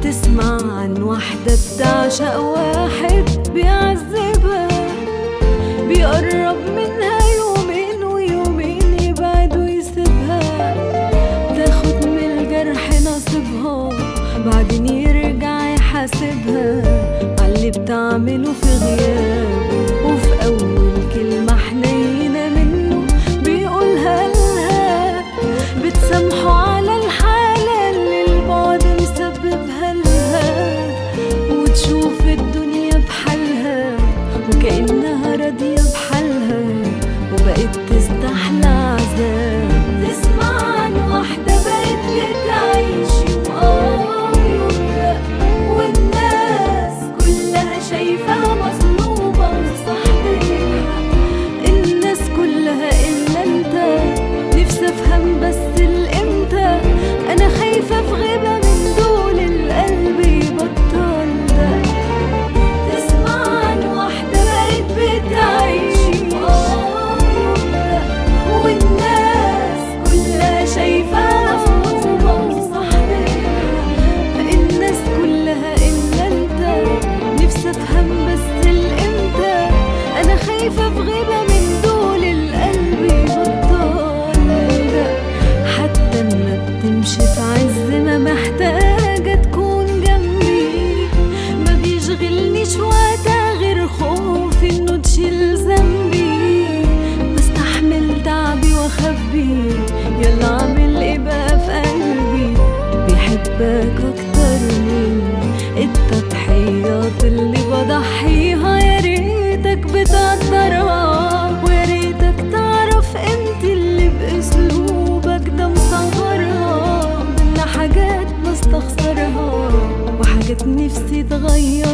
بتسمع عن وحدة بتعشق واحد بيعذبها بيقرب منها يومين ويومين يبعد ويسيبها تاخد من الجرح نصيبها بعدين يرجع يحاسبها عاللي بتعمله في غيابه وفي أول كلمة حنينة منه بيقولها لها بتسامحه على الحالة اللي البعد مسببها لها وتشوف الدنيا بحالها وكأنها راضية بحالها وبقت تستحلى عذاب تسمع عن واحدة بقت بتعيش وقاوية والناس كلها شايفاها مظلومة وصاحبها الناس كلها إلا انت نفسي افهم بس الامتى انا خايفة في غيبة من دول القلب يبطل ده تسمع عن واحدة بقت بتعيش وقاوية والناس كلها شايفاها مظلومة وصاحبها الناس كلها إلا انت نفسي افهم بس الامتى انا خايفة في غيبة من دول القلب يبطل ده حتى اما بتمشي في عز ما محتاجة تكون جنبي ما بيشغلنيش وقتها غير خوفي انه تشيل ذنبي بستحمل تعبي واخبي يلا اعمل ايه بقى في قلبي بيحبك اكتر مني التضحيات اللي بضحيها يا ريتك بتقدرها ويا ريتك تعرف انت اللي باسلوبك ده مصغرها بينا حاجات بستخسرها وحاجات نفسي تغير